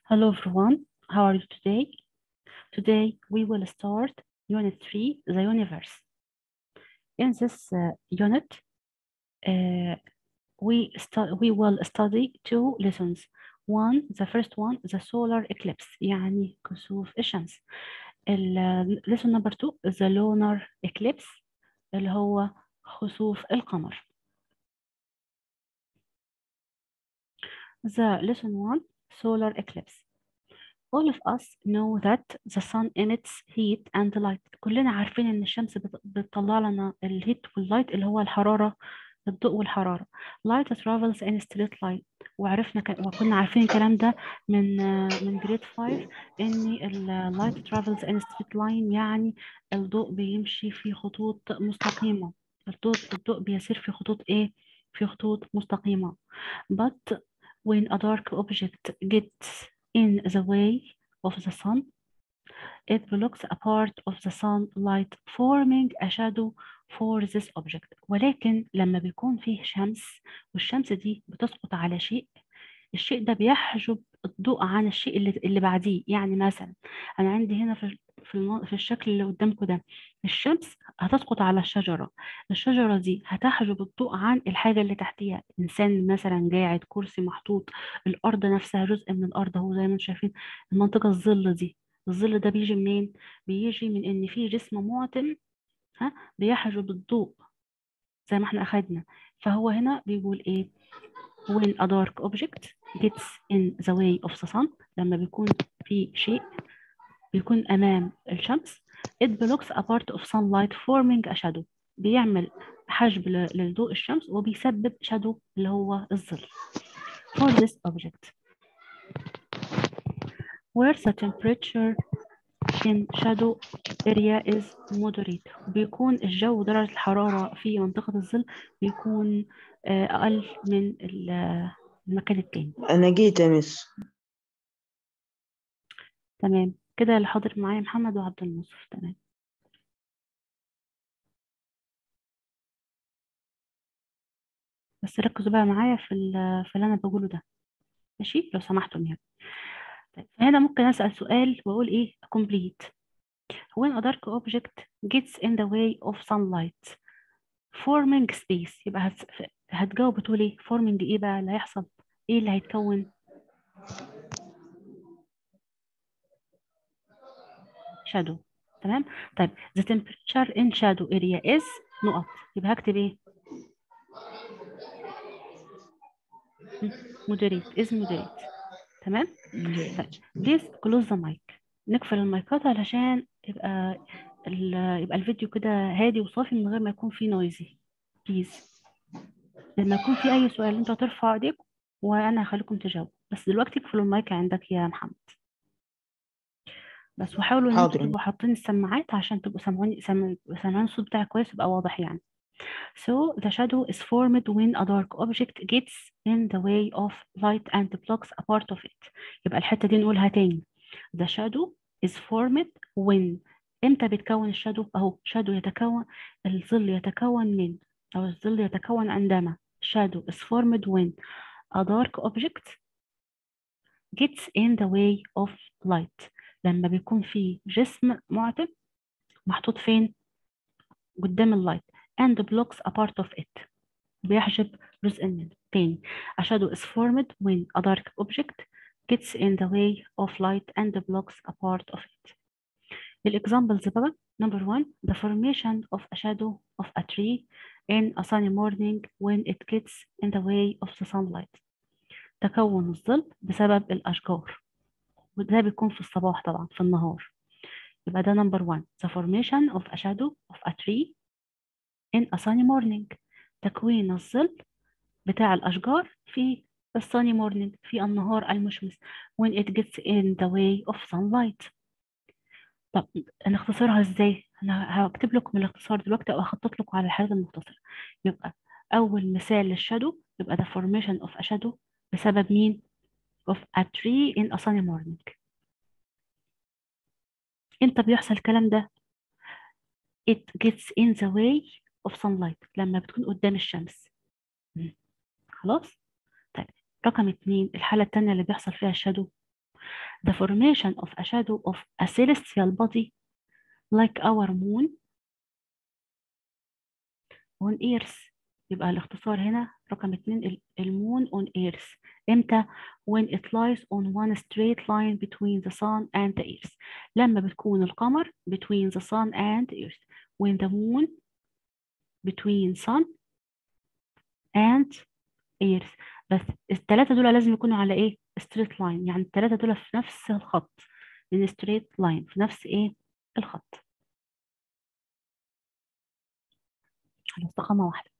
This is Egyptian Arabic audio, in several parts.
Hello everyone, how are you today? Today we will start Unit 3, the universe. In this uh, unit, uh, we, stu- we will study two lessons. One, the first one, the solar eclipse, يعني كسوف الشمس. ال- lesson number two, the lunar eclipse, اللي هو خسوف القمر. The lesson one, solar eclipse. All of us know that the sun emits heat and light. كلنا عارفين إن الشمس بت- بتطلع لنا الهيت واللايت اللي هو الحرارة الضوء والحرارة. Light travels in straight line. وعرفنا ك... وكنا عارفين الكلام ده من آه، من جريد 5 إن ال light travels in straight line يعني الضوء بيمشي في خطوط مستقيمة. الضوء الضوء بيسير في خطوط إيه؟ في خطوط مستقيمة. But when a dark object gets in the way of the sun, it blocks a part of the sunlight forming a shadow for this object. ولكن لما بيكون فيه شمس والشمس دي بتسقط على شيء الشيء ده بيحجب الضوء عن الشيء اللي اللي بعديه يعني مثلا انا عندي هنا في في الم- في الشكل اللي قدامكم ده الشمس هتسقط على الشجرة الشجرة دي هتحجب الضوء عن الحاجة اللي تحتيها إنسان مثلا قاعد كرسي محطوط الأرض نفسها جزء من الأرض اهو زي ما انتم شايفين المنطقة الظل دي الظل ده بيجي منين؟ بيجي من إن في جسم معتم ها بيحجب الضوء زي ما احنا أخدنا فهو هنا بيقول إيه؟ when a dark object gets in the way of the sun لما بيكون في شيء بيكون أمام الشمس it blocks a part of sunlight forming a shadow بيعمل حجب ل- لضوء الشمس وبيسبب shadow اللي هو الظل for this object where the temperature in shadow area is moderate بيكون الجو درجة الحرارة في منطقة الظل بيكون آه، أقل من ال- المكان التاني أنا جيت يا مس تمام كده اللي حاضر معايا محمد وعبد الناصر تمام بس ركزوا بقى معايا في ال- في اللي انا بقوله ده ماشي لو سمحتم يعني طيب فهنا ممكن اسال سؤال واقول ايه complete when a dark object gets in the way of sunlight forming space يبقى هت... هتجاوب بتقول ايه forming ايه بقى اللي هيحصل ايه اللي هيتكون shadow تمام طيب the temperature in shadow area is نقط يبقى هكتب ايه م- moderate is moderate تمام طيب بليز كلوز ذا مايك نقفل المايكات علشان يبقى ال... يبقى الفيديو كده هادي وصافي من غير ما يكون فيه نويزي بليز لما يكون في اي سؤال انت هترفع ايديك وانا هخليكم تجاوبوا بس دلوقتي اقفلوا المايك عندك يا محمد بس وحاولوا ان انتوا حاضر. تبقوا حاطين السماعات عشان تبقوا سامعوني سامع- سامعين الصوت بتاعي كويس يبقى واضح يعني So the shadow is formed when a dark object gets in the way of light and blocks a part of it. يبقى الحتة دي نقولها تاني. The shadow is formed when امتى بيتكون الشادو؟ اهو شادو يتكون الظل يتكون من او الظل يتكون عندما shadow is formed when a dark object gets in the way of light لما بيكون في جسم معتم محطوط فين؟ قدام اللايت and blocks a part of it بيحجب جزء منه تاني a shadow is formed when a dark object gets in the way of light and blocks a part of it الexamples بقى number one the formation of a shadow of a tree in a sunny morning when it gets in the way of the sunlight تكون الظل بسبب الأشجار وده بيكون في الصباح طبعا في النهار يبقى ده number one the formation of a shadow of a tree in a sunny morning تكوين الظل بتاع الأشجار في الساني مورنينج في النهار المشمس when it gets in the way of sunlight طب نختصرها ازاي؟ أنا هكتب لكم الاختصار دلوقتي أو هخطط لكم على الحاجات المختصرة يبقى أول مثال للشادو يبقى the formation of a shadow بسبب مين؟ of a tree in a sunny morning امتى بيحصل الكلام ده؟ it gets in the way of sunlight لما بتكون قدام الشمس مم. خلاص؟ طيب رقم اتنين الحالة التانية اللي بيحصل فيها الشادو the formation of a shadow of a celestial body like our moon on earth يبقى الاختصار هنا رقم اتنين ال- المون on earth امتى when it lies on one straight line between the sun and the earth لما بتكون القمر between the sun and the earth when the moon between sun and earth بس الثلاثة دول لازم يكونوا على ايه straight line يعني الثلاثة دول في نفس الخط من straight line في نفس ايه الخط على استقامة واحدة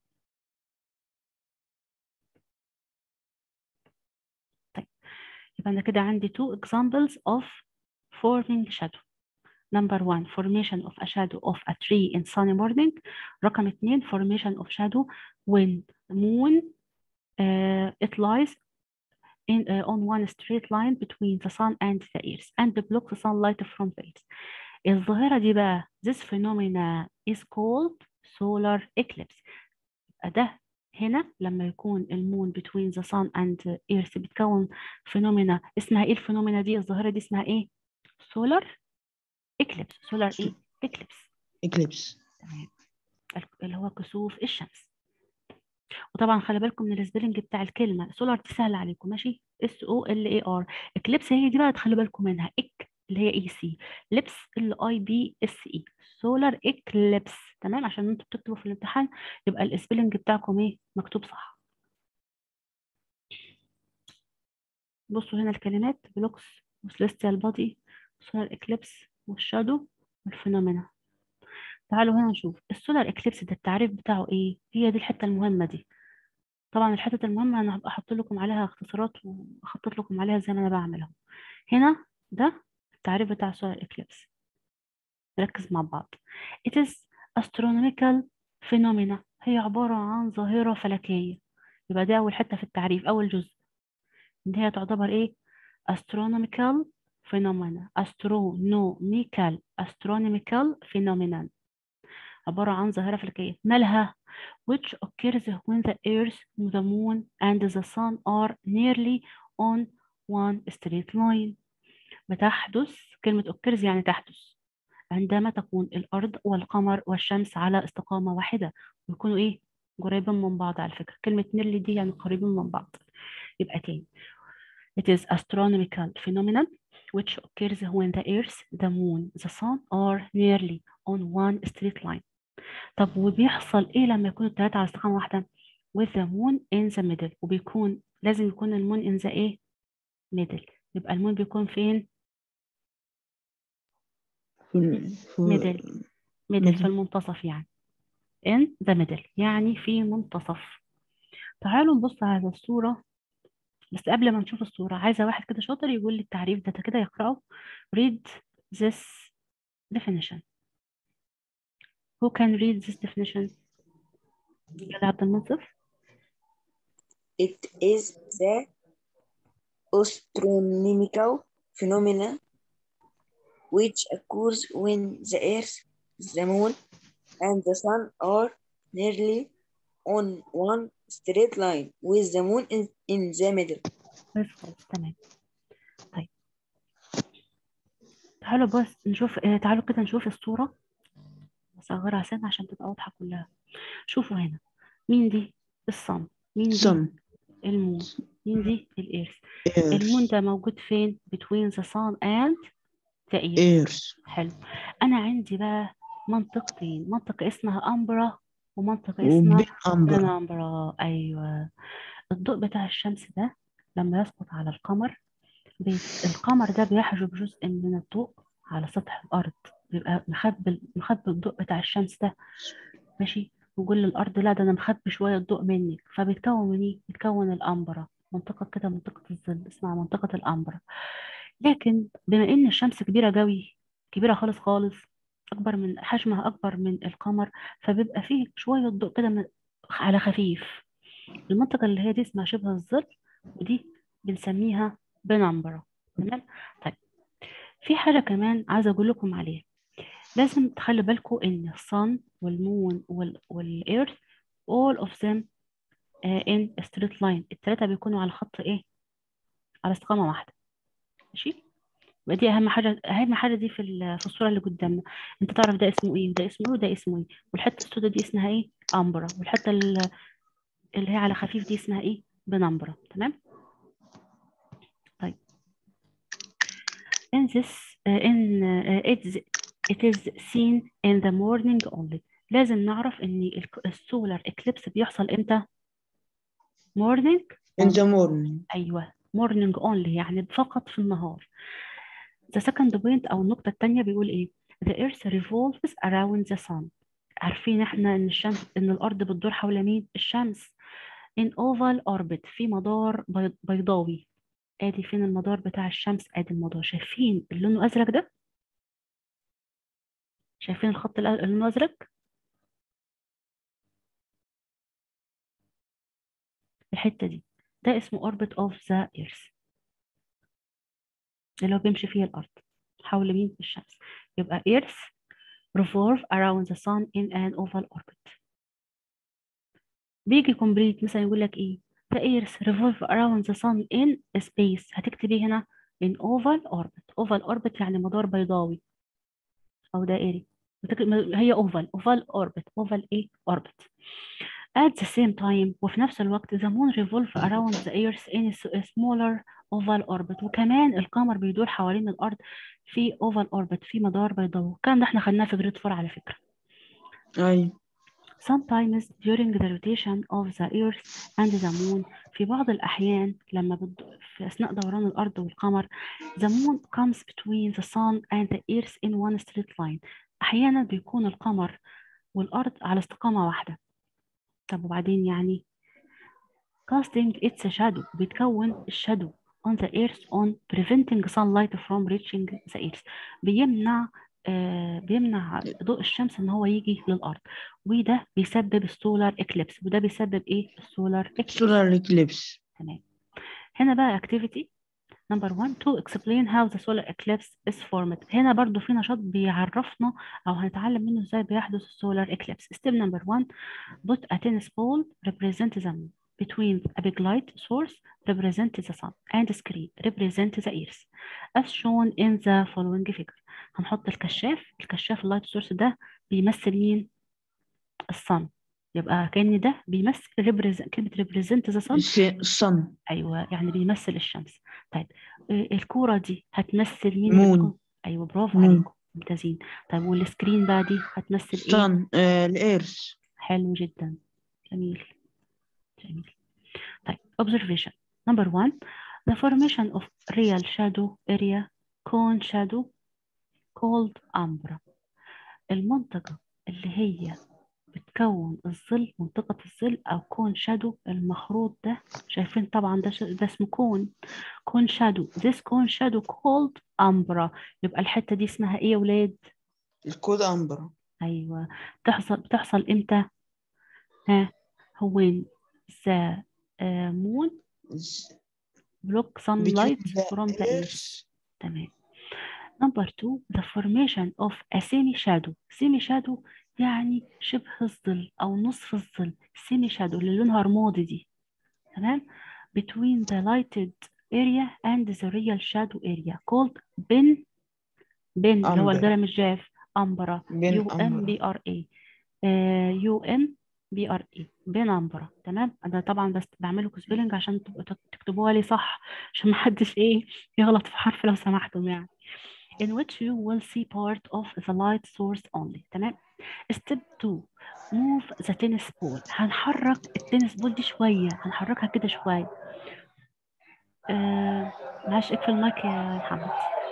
طيب يبقى أنا كده عندي two examples of forming shadow number one formation of a shadow of a tree in sunny morning رقم اتنين formation of shadow when moon uh, it lies in, uh, on one straight line between the sun and the earth and block the sunlight from the earth الظاهرة دي بقى this phenomena is called solar eclipse يبقى ده هنا لما يكون المون between the sun and the earth بتكون فينومينا اسمها ايه الفينومينا دي الظاهرة دي اسمها ايه solar eclipse solar ايه eclipse eclipse تمام اللي هو كسوف الشمس وطبعا خلي بالكم من السبيلنج بتاع الكلمه سولار دي سهله عليكم ماشي اس او ال اي ار اكليبس هي دي بقى تخلي بالكم منها اك اللي هي اي سي لبس ال اي بي اس اي سولار اكليبس تمام عشان انتوا بتكتبوا في الامتحان يبقى السبيلنج بتاعكم ايه مكتوب صح بصوا هنا الكلمات بلوكس وسليستيال بادي سولار اكليبس والشادو والفينومينا تعالوا هنا نشوف السولار اكليبس ده التعريف بتاعه ايه هي دي الحته المهمه دي طبعا الحتة المهمة أنا هبقى أحط لكم عليها اختصارات وأخطط لكم عليها زي ما أنا بعملها هنا ده التعريف بتاع solar eclipse نركز مع بعض it is astronomical phenomena هي عبارة عن ظاهرة فلكية يبقى دي أول حتة في التعريف أول جزء إن هي تعتبر إيه astronomical phenomena astronomical astronomical phenomenon عبارة عن ظاهرة فلكية مالها which occurs when the earth, the moon, and the sun are nearly on one straight line. بتحدث كلمة occurs يعني تحدث عندما تكون الأرض والقمر والشمس على استقامة واحدة ويكونوا إيه؟ قريبين من بعض على فكرة كلمة nearly دي يعني قريبين من بعض يبقى تاني It is astronomical phenomenon which occurs when the earth, the moon, the sun are nearly on one straight line. طب وبيحصل ايه لما يكونوا التلاتة على استقامة واحدة with the moon in the middle وبيكون لازم يكون المون in the ايه middle يبقى المون بيكون فين في ال- في middle middle في middle. المنتصف يعني in the middle يعني في منتصف تعالوا نبص على الصورة بس قبل ما نشوف الصورة عايزة واحد كده شاطر يقول لي التعريف ده كده يقرأه read this definition who can read this definition يا عبد المنصف It is the astronomical phenomena which occurs when the Earth, the Moon, and the Sun are nearly on one straight line with the Moon in, in the middle. كويس خالص تمام طيب تعالوا بس نشوف آه، تعالوا كده نشوف الصورة أصغرها سنة عشان تبقى واضحة كلها شوفوا هنا مين دي الصن مين دي sun المون مين دي الإيرث المون earth ده موجود فين between the sun and the earth earth حلو أنا عندي بقى منطقتين منطقة اسمها أمبرا ومنطقة اسمها وبأمبرا بنمبرا أيوة الضوء بتاع الشمس ده لما يسقط على القمر بي... القمر ده بيحجب جزء من الضوء على سطح الأرض بيبقى مخبي مخبي الضوء بتاع الشمس ده ماشي ويقول للأرض لا ده أنا مخبي شوية الضوء منك فبيتكون من إيه؟ بيتكون الأمبرا منطقة كده منطقة الظل اسمها منطقة الأمبرا لكن بما إن الشمس كبيرة قوي كبيرة خالص خالص أكبر من حجمها أكبر من القمر فبيبقى فيه شوية ضوء كده من... على خفيف المنطقة اللي هي دي اسمها شبه الظل ودي بنسميها بنمبرا تمام طيب في حاجة كمان عايزة أقول لكم عليها لازم تخلي بالكم إن الصن والمون وال والإيرث all of them uh, in a straight line التلاتة بيكونوا على خط إيه؟ على استقامة واحدة ماشي يبقى دي اهم حاجه اهم حاجه دي في ال- في الصوره اللي قدامنا انت تعرف ده اسمه ايه وده اسمه ايه وده اسمه ايه والحته السوداء دي اسمها ايه امبرا والحته ال- اللي هي على خفيف دي اسمها ايه بنمبرا تمام طيب in this uh, in uh, it's it is seen in the morning only لازم نعرف ان السولار اكليبس بيحصل امتى morning in the morning ايوه morning only يعني فقط في النهار the second point او النقطة التانية بيقول ايه the earth revolves around the sun عارفين احنا ان الشمس ان الارض بتدور حول مين الشمس in oval orbit في مدار بيض- بيضاوي ادي فين المدار بتاع الشمس ادي المدار شايفين اللي لونه ازرق ده شايفين الخط اللي اللي لونه ازرق الحتة دي ده اسمه orbit of the earth اللي هو بيمشي فيه الارض حول مين الشمس يبقى earth revolve around the sun in an oval orbit بيجي complete مثلا يقول لك ايه the earth revolve around the sun in space هتكتب ايه هنا in oval orbit oval orbit يعني مدار بيضاوي او دائري بتك- هي oval oval orbit oval ايه orbit at the same time وفي نفس الوقت the moon revolve around the earth in a smaller oval orbit وكمان القمر بيدور حوالين الارض في oval orbit في مدار بيضاوي الكلام ده احنا خدناه في جريد فور على فكرة أي Sometimes during the rotation of the earth and the moon في بعض الأحيان لما بد... في أثناء دوران الأرض والقمر the moon comes between the sun and the earth in one straight line أحيانا بيكون القمر والأرض على استقامة واحدة طب وبعدين يعني casting its shadow بتكون الشادو on the earth on preventing sunlight from reaching the earth بيمنع آه بيمنع ضوء الشمس ان هو يجي للارض وده بيسبب السولار اكليبس وده بيسبب ايه السولار اكليبس solar eclipse تمام هنا بقى activity number one to explain how the solar eclipse is formed هنا برضو في نشاط بيعرفنا او هنتعلم منه ازاي بيحدث السولار eclipse step number one put a tennis ball represent the moon between a big light source represent the sun and screen represent the earth as shown in the following figure هنحط الكشاف الكشاف اللايت سورس ده بيمثل مين الصن يبقى كأن ده بيمثل represent كلمة represent the sun الس- sun ايوه يعني بيمثل الشمس طيب آه، الكوره دي هتمثل مين Moon. بتكون ايوه برافو Moon. عليكم ممتازين طيب والسكرين بقى دي هتمثل ايه sun آه، الإيرث حلو جدا جميل جميل طيب observation number one the formation of real shadow area cone shadow called umbra المنطقة اللي هي بتكون الظل منطقة الظل أو كون شادو المخروط ده شايفين طبعا ده ش... ده اسمه كون كون شادو this cone shadow called umbra يبقى الحتة دي اسمها ايه يا ولاد؟ الكود أمبرا أيوة بتحصل بتحصل امتى؟ ها هو the uh, moon block sunlight from the earth تمام number two the formation of a semi shadow semi shadow يعني شبه الظل أو نصف الظل semi shadow اللي لونها رمادي دي تمام between the lighted area and the real shadow area called bin bin اللي هو أمبرا. القلم الجاف أمبرا بين يو ام بي ار اي يو ام بي ار اي بين أمبرا تمام أنا طبعا بس بعمل لكم سبيلنج عشان تبقوا تك- تكتبوها لي صح عشان محدش ايه يغلط في حرف لو سمحتم يعني in which you will see part of the light source only تمام step 2 move the tennis ball هنحرك التنس بول دي شوية هنحركها كده شوية آه معلش اقفل المايك يا محمد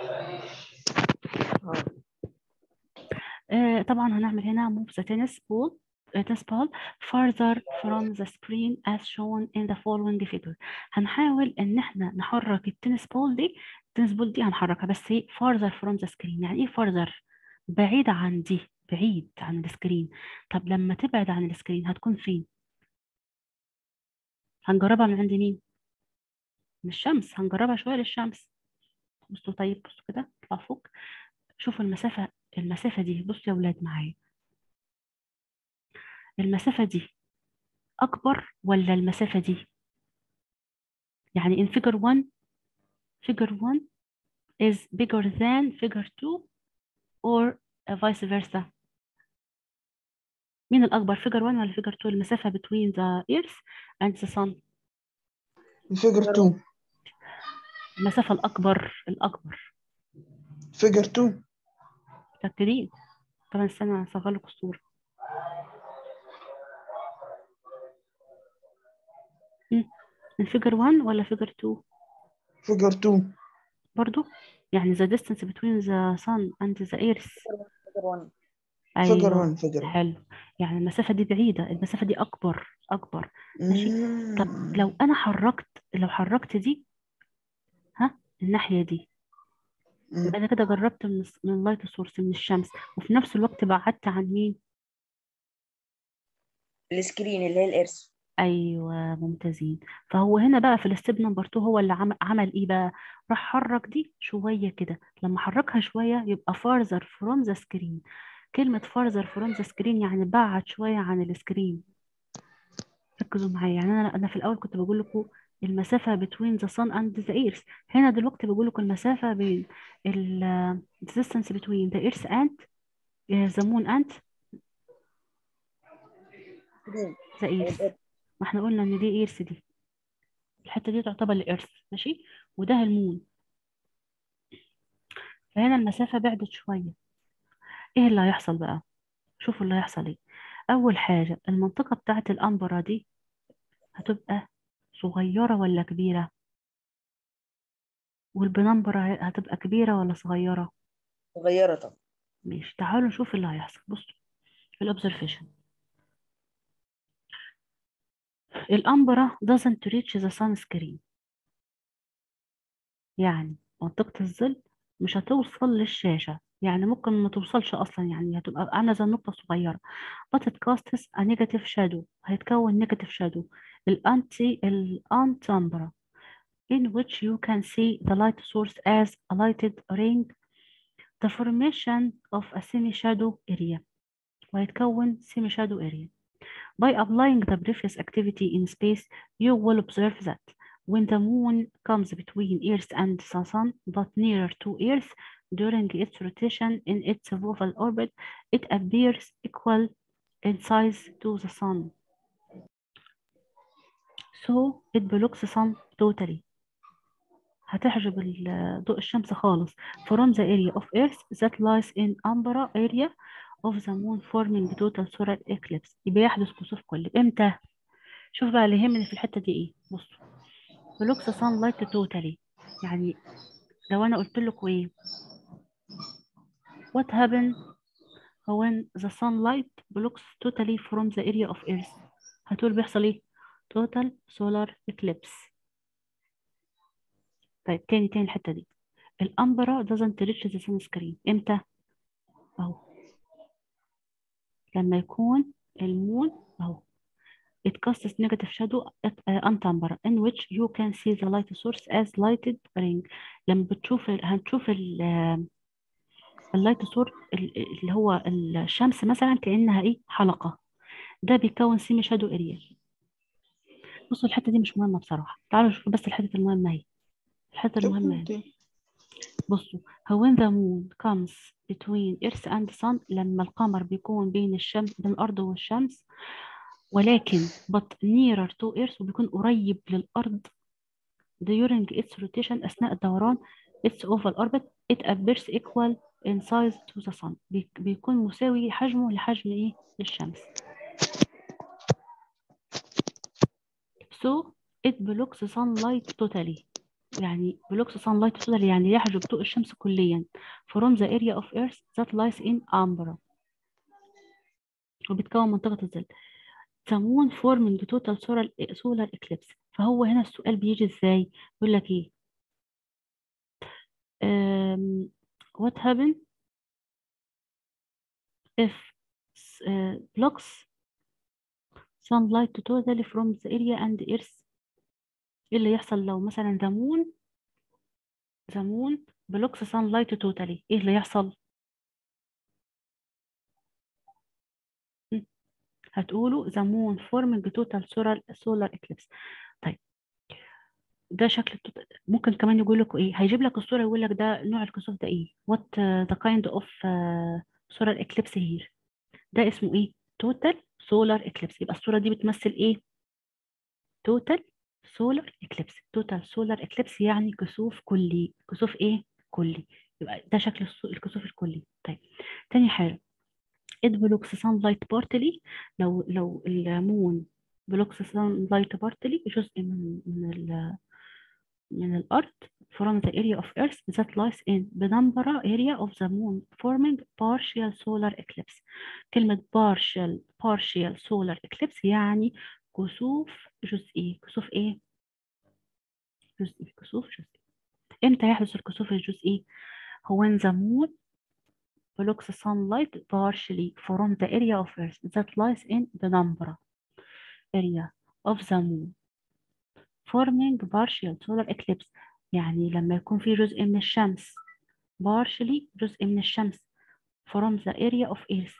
آه طبعا هنعمل هنا move the tennis ball uh, tennis ball further from the screen as shown in the following figure هنحاول ان احنا نحرك التنس بول دي التنس بول دي هنحركها بس ايه further from the screen يعني ايه further بعيد عن دي بعيد عن السكرين طب لما تبعد عن السكرين هتكون فين هنجربها من عند مين من الشمس هنجربها شوية للشمس بصوا طيب بصوا كده اطلع فوق شوفوا المسافة المسافة دي بصوا يا ولاد معايا المسافة دي أكبر ولا المسافة دي يعني in figure 1 figure 1 is bigger than figure 2 or vice versa مين الأكبر figure 1 ولا figure 2 المسافة between the earth and the sun فيجر 2 المسافة الأكبر الأكبر فيجر 2 متأكدين طبعا استنى أصغر لكم الصورة مم. من figure 1 ولا figure 2 فيجر 2 برضو يعني the distance between the sun and the earth figure one. فيجر أيوه 1 فيجر 1 حلو يعني المسافة دي بعيدة المسافة دي أكبر أكبر ماشي طب مم. لو أنا حركت لو حركت دي ها الناحية دي مم. يبقى أنا كده جربت من الس- من اللايت سورس من الشمس وفي نفس الوقت بعدت عن مين السكرين اللي هي الارث أيوه ممتازين فهو هنا بقى في الستيب نمبر 2 هو اللي عمل, عمل إيه بقى راح حرك دي شوية كده لما حركها شوية يبقى farther from the screen كلمة farther from the screen يعني بعد شوية عن السكرين ركزوا معايا يعني انا انا في الاول كنت بقول لكم المسافه between the sun and the earth هنا دلوقتي بقول لكم المسافه بين ال the distance between the earth and uh, the moon and سكرين the earth ما احنا قلنا ان دي ايرث دي الحته دي تعتبر الارث ماشي وده المون فهنا المسافه بعدت شويه ايه اللي هيحصل بقى شوفوا اللي هيحصل ايه اول حاجه المنطقه بتاعت الانبره دي هتبقى صغيره ولا كبيره والبنمبره هتبقى كبيره ولا صغيره صغيرة طبعا ماشي تعالوا نشوف اللي هيحصل بصوا الأوبزرفيشن الأمبرة doesn't reach the sun screen يعني منطقة الظل مش هتوصل للشاشة يعني ممكن ما توصلش أصلا يعني هتبقى عاملة زي النقطة الصغيرة but it casts a negative shadow هيتكون negative shadow الأنتي الأنت أمبرة in which you can see the light source as a lighted ring the formation of a semi-shadow area وهيتكون semi-shadow area By applying the previous activity in space, you will observe that when the moon comes between Earth and the sun, but nearer to Earth during its rotation in its oval orbit, it appears equal in size to the sun. So it blocks the sun totally. هتحجب ال- ضوء الشمس خالص from the area of Earth that lies in umbra area of the moon forming total solar eclipse يبقى يحدث كسوف كلي امتى؟ شوف بقى اللي يهمني في الحتة دي ايه بصوا blocks the sunlight totally يعني لو انا قلت لكم ايه what happen when the sunlight blocks totally from the area of Earth هتقول بيحصل ايه total solar eclipse طيب تاني تاني الحتة دي الأمبرا doesn't reach the sun screen امتى اهو لما يكون المون اهو it casts negative shadow at uh, umbra in which you can see the light source as lighted ring لما بتشوف ال- هنشوف ال- آه، اللايت سورس اللي هو الشمس مثلا كأنها ايه حلقة ده بيكون سيمي شادو اريا بصوا الحتة دي مش مهمة بصراحة تعالوا نشوف بس الحتة المهمة اهي الحتة المهمة اهي بصوا هو when the moon comes between earth and sun لما القمر بيكون بين الشمس بين الأرض والشمس ولكن but nearer to earth وبيكون قريب للأرض during its rotation أثناء الدوران its oval orbit it appears equal in size to the sun بي- بيكون مساوي حجمه لحجم ايه الشمس so it blocks sunlight totally يعني blocks sunlight totally يعني يحجب ضوء الشمس كليا from the area of earth that lies in umbra وبتكون منطقة الظل the moon forming total solar solar eclipse فهو هنا السؤال بيجي ازاي يقول لك ايه um, what happen if uh, blocks sunlight totally from the area and earth ايه اللي يحصل لو مثلا the moon the moon blocks sunlight totally ايه اللي يحصل م. هتقولوا the moon forming total solar solar eclipse طيب ده شكل التوت- ممكن كمان يقول لك ايه هيجيب لك الصورة يقول لك ده نوع الكسوف ده ايه what uh, the kind of uh, solar eclipse here ده اسمه ايه total solar eclipse يبقى الصورة دي بتمثل ايه total solar eclipse total solar eclipse يعني كسوف كلي كسوف ايه كلي يبقى ده شكل الص- الكسوف الكلي طيب تاني حاجة it blocks sunlight partly لو لو المون blocks sunlight partly جزء من من ال من الأرض from the area of Earth that lies in penumbra area of the moon forming partial solar eclipse كلمة partial partial solar eclipse يعني كسوف جزئي كسوف ايه؟ جزئي كسوف جزئي امتى يحدث الكسوف الجزئي؟ هو when the moon blocks sunlight partially from the area of Earth that lies in penumbra area of the moon forming partial solar eclipse يعني لما يكون في جزء من الشمس partially جزء من الشمس from the area of Earth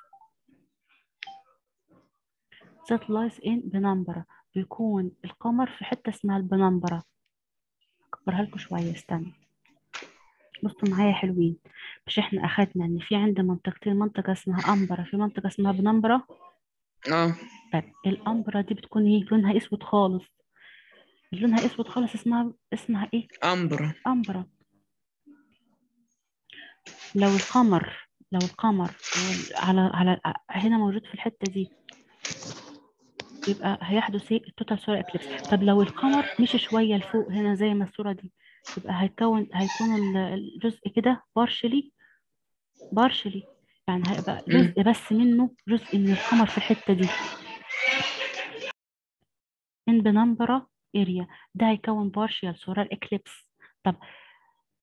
that lies in penumbra بيكون القمر في حتة اسمها البنمبرة أكبرها لكم شوية استنى بصوا معايا حلوين مش احنا أخدنا إن في عند منطقتين منطقة اسمها أمبرة في منطقة اسمها بنمبرة اه طيب الأمبرة دي بتكون ايه لونها أسود خالص لونها أسود خالص اسمها اسمها ايه أمبرا أمبرة لو القمر لو القمر وال- على على هنا موجود في الحتة دي يبقى هيحدث ايه التوتال سولار اكليبس طب لو القمر مشي شوية لفوق هنا زي ما الصورة دي يبقى هيكون هيكون ال- الجزء كده بارشلي بارشلي يعني هيبقى مم. جزء بس منه جزء من القمر في الحتة دي in penumbra area ده هيكون partial solar eclipse طب